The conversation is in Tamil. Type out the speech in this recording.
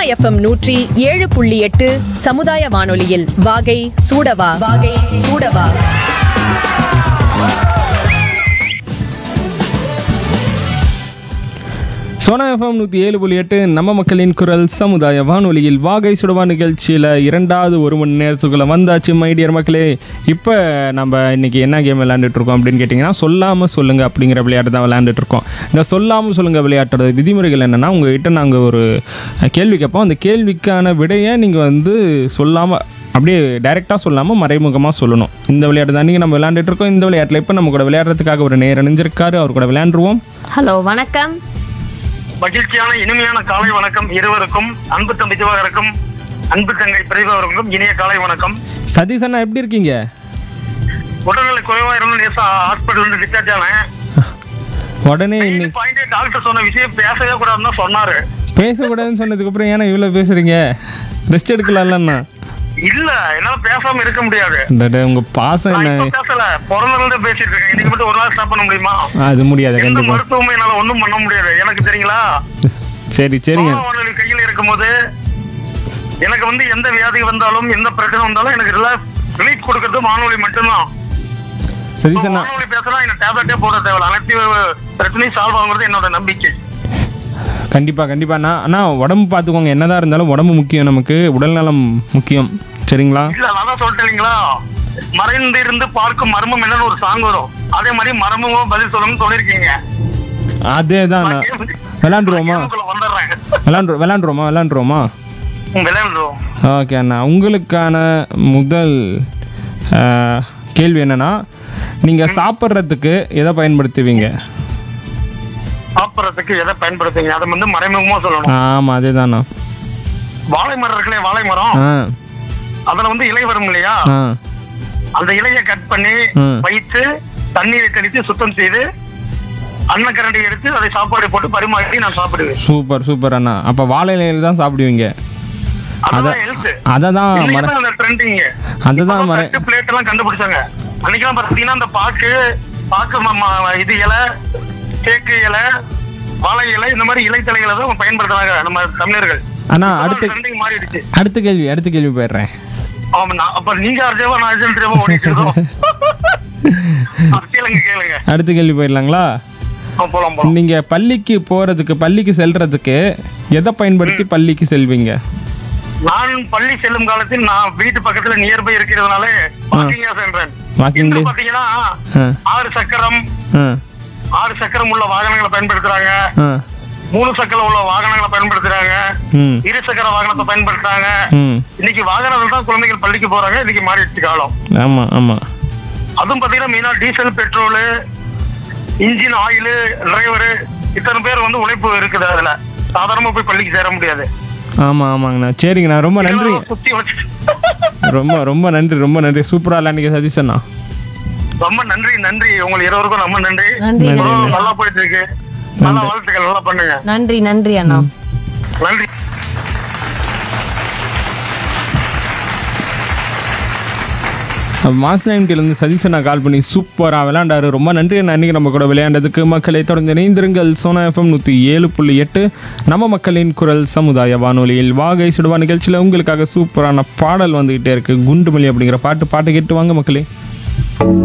எஃப்எம் நூற்றி ஏழு புள்ளி எட்டு சமுதாய வானொலியில் வாகை சூடவா வாகை சூடவா சோனா எஃப்எம் நூற்றி ஏழு புள்ளி எட்டு நம்ம மக்களின் குரல் சமுதாய வானொலியில் வாகை சுடவா நிகழ்ச்சியில் இரண்டாவது ஒரு மணி நேரத்துக்குள்ளே வந்தாச்சு மைடியர் மக்களே இப்போ நம்ம இன்னைக்கு என்ன கேம் விளையாண்டுட்டு இருக்கோம் அப்படின்னு கேட்டிங்கன்னா சொல்லாமல் சொல்லுங்க அப்படிங்கிற விளையாட்டு தான் விளையாண்டுட்டு இருக்கோம் இந்த சொல்லாமல் சொல்லுங்க விளையாட்டோட விதிமுறைகள் என்னென்னா உங்ககிட்ட நாங்கள் ஒரு கேள்வி கேட்போம் அந்த கேள்விக்கான விடையை நீங்கள் வந்து சொல்லாமல் அப்படியே டைரெக்டாக சொல்லாமல் மறைமுகமாக சொல்லணும் இந்த விளையாட்டு தான் நீங்கள் நம்ம விளையாண்டுட்டு இருக்கோம் இந்த விளையாட்டில் இப்போ நம்ம கூட விளையாடுறதுக்காக ஒரு நேர் அணிஞ்சிருக்காரு அவர் கூட விளையாண்டுருவோம் ஹலோ வணக்கம் மகிழ்ச்சியான இனிமையான காலை வணக்கம் இருவருக்கும் அன்பு தம்பி சிவகருக்கும் அன்பு தங்கை பிரதிபவருக்கும் இனிய காலை வணக்கம் சதீஷ் அண்ணா எப்படி இருக்கீங்க உடல்நிலை குறைவா இருந்து நேசா ஹாஸ்பிட்டல் இருந்து டிஸ்சார்ஜ் ஆனேன் உடனே இன்னைக்கு பாயிண்ட் டாக்டர் சொன்ன விஷயம் பேசவே கூடாதுன்னு தான் சொன்னாரு பேசக்கூடாதுன்னு சொன்னதுக்கு அப்புறம் ஏன்னா இவ்வளோ பேசுறீங்க ரெஸ்ட் எடுக்கலாம்லண்ணா இல்ல என்னால பேசாம இருக்க முடியாது டேய், உங்க பாசம் நான் என்ன இப்ப பேசல பிறந்ததுல இருந்து பேசிட்டு இருக்கேன் இதுக்கு மட்டும் ஒரு நாள் ஸ்டாப் பண்ண முடியுமா அது முடியாது எந்த கண்டிப்பா மருத்துவமும் என்னால ஒண்ணும் பண்ண முடியாது எனக்கு தெரியுங்களா சரி சரிங்க சோழ வானொலி கையில் இருக்கும்போது எனக்கு வந்து எந்த வியாதி வந்தாலும் எந்த பிரச்சனை வந்தாலும் எனக்கு ரிலீஃப் கொடுக்கறது வானொலி மட்டும்தான் சதீஷ் அண்ணா வானொலி பேசலாம் எனக்கு டேப்லெட்டே போட தேவையில்ல அனைத்து பிரச்சனையும் சால்வ் ஆகுங்கிறது என்னோட நம்பிக்கை கண்டிப்பா கண்டிப்பா அண்ணா அண்ணா உடம்பு பார்த்துக்கோங்க என்னதான் இருந்தாலும் உடம்பு முக்கியம் நமக்கு உடல்நலம் முக்கியம் சரிங்களா இல்ல நான் தான் சொல்லிட்டேன் இல்லைங்களா மறைந்து இருந்து பார்க்கும் மர்மம் என்னன்னு ஒரு சாங் வரும் அதே மாதிரி மர்மமும் பதில் சொல்லணும்னு சொல்லியிருக்கீங்க அதே தான் அண்ணா விளாண்டுருவோமா கேமுக்குள்ள வந்துடுறேன் விளாண்டு விளாண்டுருவோமா விளாண்டுருவோமா விளையாண்டுருவோம் ஓகே அண்ணா உங்களுக்கான முதல் ஆ, கேள்வி என்னன்னா நீங்க சாப்பிட்றதுக்கு எதை பயன்படுத்துவீங்க சாப்பிடறதுக்கு எதை பயன்படுத்துங்க அதை வந்து மறைமுகமா சொல்லணும் ஆமா அதே தாண்ணா வாழை மரம் இருக்குல்ல வாழை மரம் ஆ அதுல வந்து இலை வரும் இல்லையா ஆ அந்த இலையை கட் பண்ணி ம். வைத்து தண்ணீரை தெளித்து சுத்தம் செய்து அன்னக்கரண்டி எடுத்து அதை சாப்பாடு போட்டு பரிமாறி நான் சாப்பிடுவேன் சூப்பர் சூப்பர் அண்ணா அப்போ வாழை இலையில தான் சாப்பிடுவீங்க அதான் ஹெல்த் அதை தான் மர அந்த ட்ரெண்டிங் அதுதான் மர பிளேட் எல்லாம் கண்டுபிடிச்சாங்க அன்னைக்கெல்லாம் பாத்தீங்கன்னா அந்த பாக்கு பாக்கு ம- ம- இது இலை தேக்கு இலை வாழை இலை இந்த மாதிரி இலைத்தலைகளை தான் பயன்படுத்துறாங்க நம்ம தமிழர்கள் அண்ணா அடுத்த ட்ரெண்டிங் மாறிடுச்சு அடுத்த கேள்வி அடுத்த கேள்வி போயிடுறேன் ஆமா நான் அப்ப நீங்க அர்ஜவா நான் அர்ஜன் தெரியாம ஓடிட்டு இருக்கோம் கேளுங்க கேளுங்க அடுத்த கேள்வி போயிடலாங்களா ஆ, போலாம் போலாம் நீங்க பள்ளிக்கு போறதுக்கு பள்ளிக்கு செல்றதுக்கு எதை பயன்படுத்தி பள்ளிக்கு செல்வீங்க நான் பள்ளி செல்லும் காலத்தில் நான் வீட்டு பக்கத்துல நியர்பை இருக்கிறதுனால வாக்கிங்கா சென்றேன் Walking இன்று day. பாத்தீங்கன்னா ஆ ஆறு சக்கரம் ஆ ஆறு சக்கரம் உள்ள வாகனங்களை பயன்படுத்துறாங்க ஆ மூணு சக்கரம் உள்ள வாகனங்களை பயன்படுத்துறாங்க ம் இரு சக்கர வாகனத்தை பயன்படுத்துறாங்க ம் இன்னைக்கு வாகனத்தில் தான் குழந்தைகள் பள்ளிக்கு போறாங்க இன்னைக்கு மாறிடுச்சு காலம் ஆமாம் ஆமாம் அதுவும் பாத்தீங்கன்னா மெயினா diesel petrol engine oil driver இத்தனை பேர் வந்து உழைப்பு இருக்குது அதுல சாதாரணமா போய் பள்ளிக்கு சேர முடியாது ஆமாம் ஆமாங்கண்ணா சரிங்கண்ணா ரொம்ப நன்றி இதெல்லாம் சுத்தி வச்சு ரொம்ப ரொம்ப நன்றி ரொம்ப நன்றி சூப்பராக விளையாண்டிங்க சதீஷ் அண்ணா ரொம்ப நன்றி நன்றி உங்களுக்கு இருவருக்கும் ரொம்ப நன்றி நன்றி உறவு நல்லா போயிட்டு இருக்கு நல்லா வாழ்த்துக்கள் நல்லா பண்ணுங்க நன்றி நன்றி அண்ணா நன்றி மாஸ் நைன்டிலேருந்து சதீஷ் அண்ணா கால் பண்ணி சூப்பராக விளையாண்டாரு ரொம்ப நன்றி அண்ணா அன்றைக்கி நம்ம கூட விளையாண்டதுக்கு மக்களை தொடர்ந்து இணைந்திருங்கள் சோனா எஃப்எம் நூற்றி ஏழு புள்ளி எட்டு நம்ம மக்களின் குரல் சமுதாய வானொலியில் வாகை சுடுவா நிகழ்ச்சியில் உங்களுக்காக சூப்பரான பாடல் வந்துகிட்டே இருக்கு குண்டுமல்லி அப்படிங்கிற பாட்டு பாட்டு கேட்டு வாங்க மக்களே